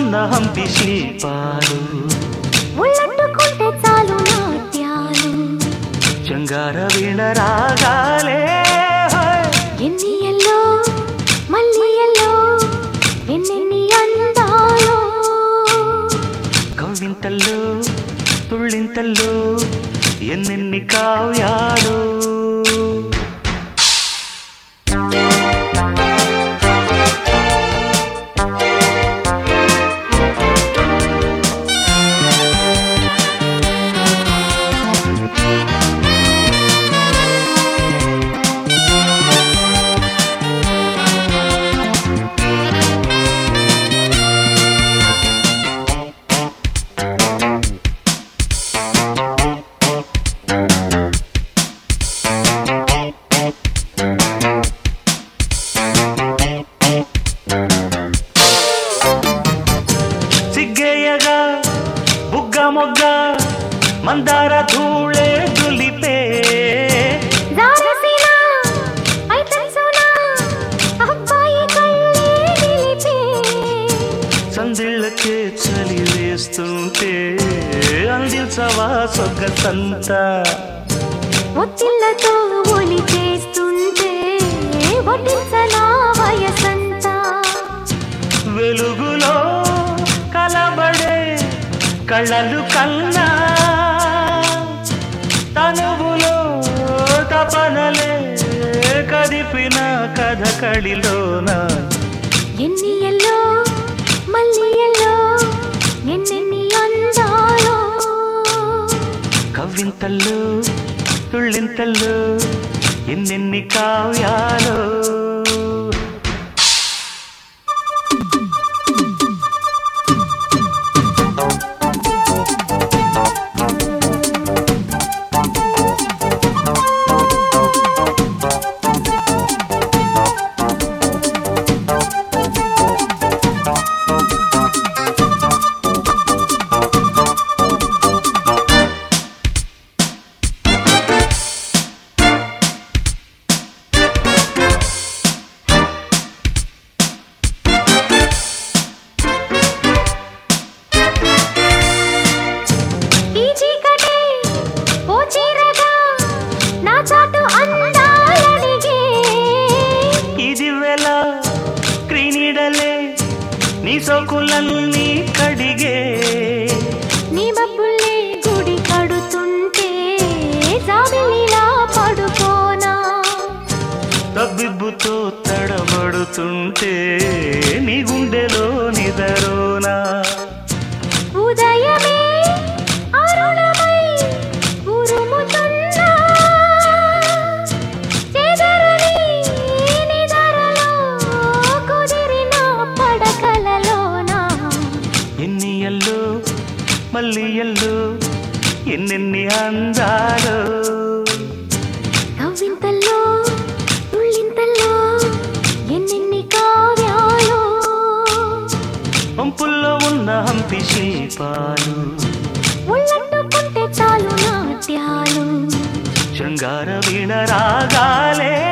ఉన్న హంపి శిల్పాలు ఒళ్ళట్టుకుంటే చాలు నాట్యాలు చంగార వీణ రాగాలే హోయ్. ఎన్ని ఎల్లో మళ్ళీ ఎల్లో ఎన్నెన్ని అందాలో కవ్వింతల్లో తుళ్ళింతల్లో ఎన్నెన్ని కావ్యాలు సిగ్గేయగా బుగ్గ మొగ్గ మందార ధూళే దులిపే జారసినా అయితే సోనా అబ్బాయి కళ్ళే నిలిపే సందిళ్ళకే చలి వేస్తుంటే అందించవా సొగ్గసంతా ఒత్తిళ్లతో ఒలి చేస్తుంటే వడ్డించనా వయసంతా వెలుగులో కలబడే కళ్ళలు కన్నా తనువులో తపనలే కదిపిన కథ కళిలోన ఎన్ని ఎల్లో మళ్ళీ ఎల్లో ఎన్నెన్ని అందాలో కవ్వింతల్లో తుళ్ళింతల్లో ఎన్నెన్ని కావ్యాలో ఈ చీకటే ఓ చీరగా నా చాటు అందాలడిగే ఇది వేళ క్రీనీడలే నీ సోకులన్నీ కడిగే నీ మబ్బుల్ని గుడి కడుతుంటే జాబిలిలా పడుకోనా తబ్బిబ్బుతో తడబడుతుంటే నీ గుండెలో నిదరోనా ఉదయమే అరుణమై ఉరుముతున్నా చెదరని నిదరలో కుదిరిన పడకలలోనా ఎన్ని ఎల్లో మళ్ళీ ఎల్లో ఎన్నెన్ని అందాలు కవ్వింతల్లో ఉళ్ళింతల్లో ఎన్నెన్ని కావ్యాలు పంపుల్లో ఉన్న హంపి శిల్పాలు ఒళ్ళట్టుకుంటే చాలు నాట్యాలు శృంగార వీణ రాగాలే